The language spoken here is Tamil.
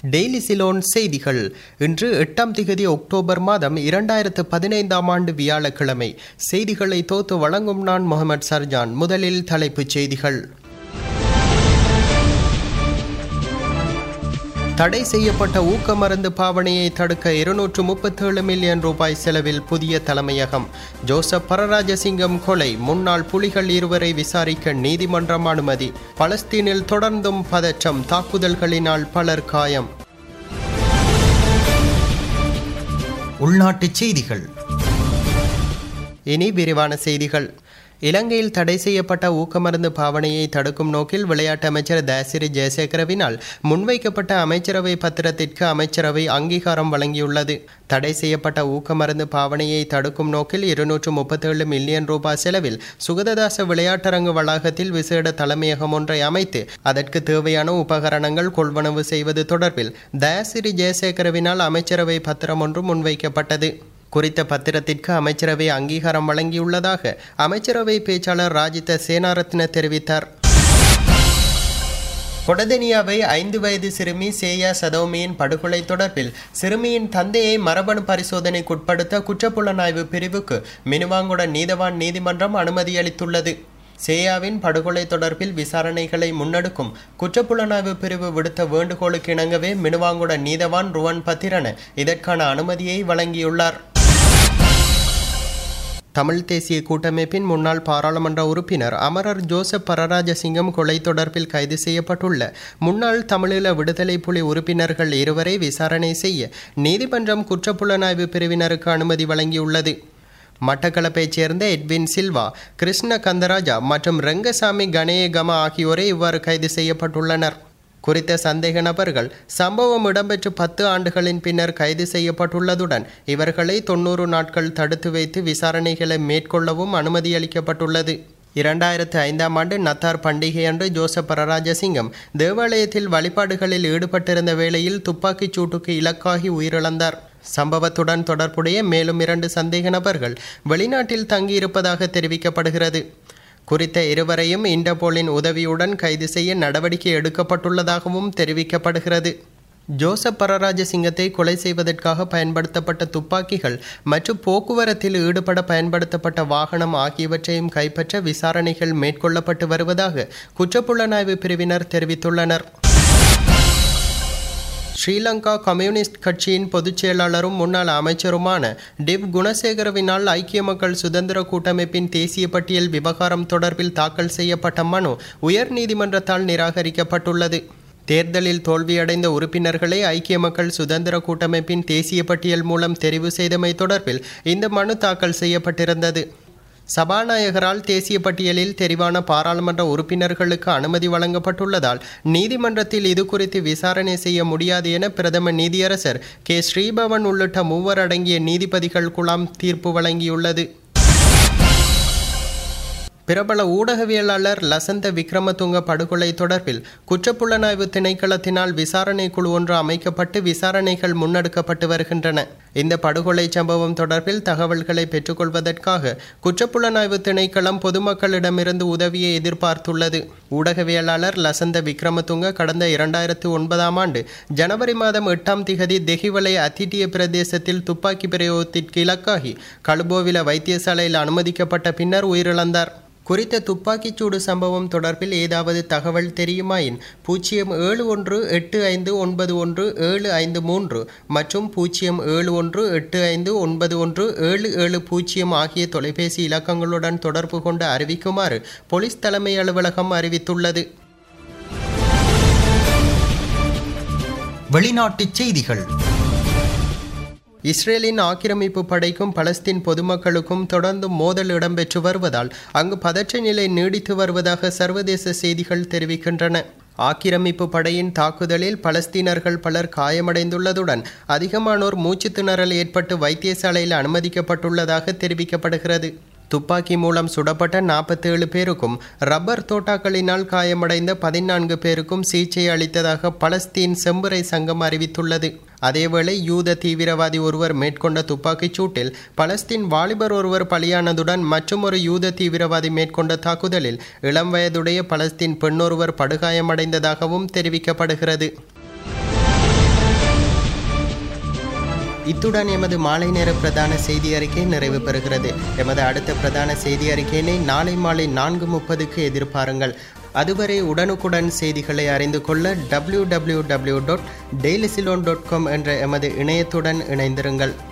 டெய்லி சிலோன் செய்திகள் இன்று எட்டாம் திகதி அக்டோபர் மாதம் இரண்டாயிரத்து பதினைந்தாம் ஆண்டு வியாழக்கிழமை செய்திகளை தோத்து வழங்கும் நான் முகமது சர்ஜான் முதலில் தலைப்புச் செய்திகள் தடை செய்யப்பட்ட ஊக்க மருந்து பாவனையை தடுக்க இருநூற்று முப்பத்தேழு மில்லியன் ரூபாய் செலவில் புதிய தலைமையகம் ஜோசப் பரராஜசிங்கம் கொலை முன்னாள் புலிகள் இருவரை விசாரிக்க நீதிமன்றம் அனுமதி பலஸ்தீனில் தொடர்ந்தும் பதற்றம் தாக்குதல்களினால் பலர் காயம் உள்நாட்டுச் செய்திகள் இனி விரிவான செய்திகள் இலங்கையில் தடை செய்யப்பட்ட ஊக்கமருந்து பாவனையை தடுக்கும் நோக்கில் விளையாட்டு அமைச்சர் தயாசிரி ஜெயசேகரவினால் முன்வைக்கப்பட்ட அமைச்சரவை பத்திரத்திற்கு அமைச்சரவை அங்கீகாரம் வழங்கியுள்ளது தடை செய்யப்பட்ட ஊக்கமருந்து பாவனையை தடுக்கும் நோக்கில் இருநூற்று முப்பத்தேழு மில்லியன் ரூபாய் செலவில் சுகததாச விளையாட்டரங்கு வளாகத்தில் விசேட தலைமையகம் ஒன்றை அமைத்து அதற்கு தேவையான உபகரணங்கள் கொள்வனவு செய்வது தொடர்பில் தயாசிரி ஜெயசேகரவினால் அமைச்சரவை பத்திரம் ஒன்று முன்வைக்கப்பட்டது குறித்த பத்திரத்திற்கு அமைச்சரவை அங்கீகாரம் வழங்கியுள்ளதாக அமைச்சரவை பேச்சாளர் ராஜித சேனாரத்ன தெரிவித்தார் கொடதெனியாவை ஐந்து வயது சிறுமி சேயா சதோமியின் படுகொலை தொடர்பில் சிறுமியின் தந்தையை மரபணு பரிசோதனைக்குட்படுத்த குற்றப்புலனாய்வு பிரிவுக்கு மினுவாங்குட நீதவான் நீதிமன்றம் அனுமதி அளித்துள்ளது சேயாவின் படுகொலை தொடர்பில் விசாரணைகளை முன்னெடுக்கும் குற்றப்புலனாய்வு பிரிவு விடுத்த வேண்டுகோளுக்கு இணங்கவே மினுவாங்குட நீதவான் ருவன் பத்திரன இதற்கான அனுமதியை வழங்கியுள்ளார் தமிழ் தேசிய கூட்டமைப்பின் முன்னாள் பாராளுமன்ற உறுப்பினர் அமரர் ஜோசப் பரராஜசிங்கம் கொலை தொடர்பில் கைது செய்யப்பட்டுள்ள முன்னாள் தமிழீழ விடுதலை புலி உறுப்பினர்கள் இருவரை விசாரணை செய்ய நீதிமன்றம் குற்றப்புலனாய்வு பிரிவினருக்கு அனுமதி வழங்கியுள்ளது மட்டக்களப்பைச் சேர்ந்த எட்வின் சில்வா கிருஷ்ண கந்தராஜா மற்றும் ரெங்கசாமி கணேயகம ஆகியோரே இவ்வாறு கைது செய்யப்பட்டுள்ளனர் குறித்த சந்தேக நபர்கள் சம்பவம் இடம்பெற்று பத்து ஆண்டுகளின் பின்னர் கைது செய்யப்பட்டுள்ளதுடன் இவர்களை தொன்னூறு நாட்கள் தடுத்து வைத்து விசாரணைகளை மேற்கொள்ளவும் அனுமதி அளிக்கப்பட்டுள்ளது இரண்டாயிரத்து ஐந்தாம் ஆண்டு நத்தார் பண்டிகை அன்று ஜோசப் பரராஜசிங்கம் தேவாலயத்தில் வழிபாடுகளில் ஈடுபட்டிருந்த வேளையில் துப்பாக்கிச் சூட்டுக்கு இலக்காகி உயிரிழந்தார் சம்பவத்துடன் தொடர்புடைய மேலும் இரண்டு சந்தேக நபர்கள் வெளிநாட்டில் தங்கியிருப்பதாக தெரிவிக்கப்படுகிறது குறித்த இருவரையும் இண்டபோலின் உதவியுடன் கைது செய்ய நடவடிக்கை எடுக்கப்பட்டுள்ளதாகவும் தெரிவிக்கப்படுகிறது ஜோசப் பரராஜசிங்கத்தை கொலை செய்வதற்காக பயன்படுத்தப்பட்ட துப்பாக்கிகள் மற்றும் போக்குவரத்தில் ஈடுபட பயன்படுத்தப்பட்ட வாகனம் ஆகியவற்றையும் கைப்பற்ற விசாரணைகள் மேற்கொள்ளப்பட்டு வருவதாக குற்றப்புலனாய்வு பிரிவினர் தெரிவித்துள்ளனர் ஸ்ரீலங்கா கம்யூனிஸ்ட் கட்சியின் பொதுச் செயலாளரும் முன்னாள் அமைச்சருமான டிவ் குணசேகரவினால் ஐக்கிய மக்கள் சுதந்திர கூட்டமைப்பின் தேசிய பட்டியல் விவகாரம் தொடர்பில் தாக்கல் செய்யப்பட்ட மனு உயர் நீதிமன்றத்தால் நிராகரிக்கப்பட்டுள்ளது தேர்தலில் தோல்வியடைந்த உறுப்பினர்களை ஐக்கிய மக்கள் சுதந்திர கூட்டமைப்பின் தேசிய பட்டியல் மூலம் தெரிவு செய்தமை தொடர்பில் இந்த மனு தாக்கல் செய்யப்பட்டிருந்தது சபாநாயகரால் தேசிய பட்டியலில் தெரிவான பாராளுமன்ற உறுப்பினர்களுக்கு அனுமதி வழங்கப்பட்டுள்ளதால் நீதிமன்றத்தில் இது குறித்து விசாரணை செய்ய முடியாது என பிரதம நீதியரசர் கே ஸ்ரீபவன் உள்ளிட்ட மூவர் அடங்கிய நீதிபதிகள் குழாம் தீர்ப்பு வழங்கியுள்ளது பிரபல ஊடகவியலாளர் லசந்த விக்ரமதுங்க படுகொலை தொடர்பில் குற்றப்புலனாய்வு திணைக்களத்தினால் விசாரணை குழு ஒன்று அமைக்கப்பட்டு விசாரணைகள் முன்னெடுக்கப்பட்டு வருகின்றன இந்த படுகொலை சம்பவம் தொடர்பில் தகவல்களை பெற்றுக்கொள்வதற்காக குற்றப்புலனாய்வு திணைக்களம் பொதுமக்களிடமிருந்து உதவியை எதிர்பார்த்துள்ளது ஊடகவியலாளர் லசந்த விக்ரமதுங்க கடந்த இரண்டாயிரத்து ஒன்பதாம் ஆண்டு ஜனவரி மாதம் எட்டாம் திகதி தெஹிவலை அதிட்டிய பிரதேசத்தில் துப்பாக்கி பிரயோகத்திற்கு இலக்காகி கழுபோவில வைத்தியசாலையில் அனுமதிக்கப்பட்ட பின்னர் உயிரிழந்தார் குறித்த துப்பாக்கிச்சூடு சம்பவம் தொடர்பில் ஏதாவது தகவல் தெரியுமாயின் பூஜ்ஜியம் ஏழு ஒன்று எட்டு ஐந்து ஒன்பது ஒன்று ஏழு ஐந்து மூன்று மற்றும் பூஜ்ஜியம் ஏழு ஒன்று எட்டு ஐந்து ஒன்பது ஒன்று ஏழு ஏழு பூஜ்ஜியம் ஆகிய தொலைபேசி இலக்கங்களுடன் தொடர்பு கொண்டு அறிவிக்குமாறு போலீஸ் தலைமை அலுவலகம் அறிவித்துள்ளது வெளிநாட்டுச் செய்திகள் இஸ்ரேலின் ஆக்கிரமிப்பு படைக்கும் பலஸ்தீன் பொதுமக்களுக்கும் தொடர்ந்து மோதல் இடம்பெற்று வருவதால் அங்கு பதற்ற நிலை நீடித்து வருவதாக சர்வதேச செய்திகள் தெரிவிக்கின்றன ஆக்கிரமிப்பு படையின் தாக்குதலில் பலஸ்தீனர்கள் பலர் காயமடைந்துள்ளதுடன் அதிகமானோர் மூச்சு திணறல் ஏற்பட்டு வைத்தியசாலையில் அனுமதிக்கப்பட்டுள்ளதாக தெரிவிக்கப்படுகிறது துப்பாக்கி மூலம் சுடப்பட்ட நாற்பத்தேழு பேருக்கும் ரப்பர் தோட்டாக்களினால் காயமடைந்த பதினான்கு பேருக்கும் சிகிச்சை அளித்ததாக பலஸ்தீன் செம்புரை சங்கம் அறிவித்துள்ளது அதேவேளை யூத தீவிரவாதி ஒருவர் மேற்கொண்ட துப்பாக்கிச் சூட்டில் பலஸ்தீன் வாலிபர் ஒருவர் பலியானதுடன் மற்றொரு யூத தீவிரவாதி மேற்கொண்ட தாக்குதலில் இளம் வயதுடைய பலஸ்தீன் பெண்ணொருவர் படுகாயமடைந்ததாகவும் தெரிவிக்கப்படுகிறது இத்துடன் எமது மாலை நேர பிரதான செய்தி அறிக்கை நிறைவு பெறுகிறது எமது அடுத்த பிரதான செய்தி அறிக்கையினை நாளை மாலை நான்கு முப்பதுக்கு எதிர்பாருங்கள் அதுவரை உடனுக்குடன் செய்திகளை அறிந்து கொள்ள W W W dot dailyceylon dot com என்ற எமது இணையத்துடன் இணைந்திருங்கள்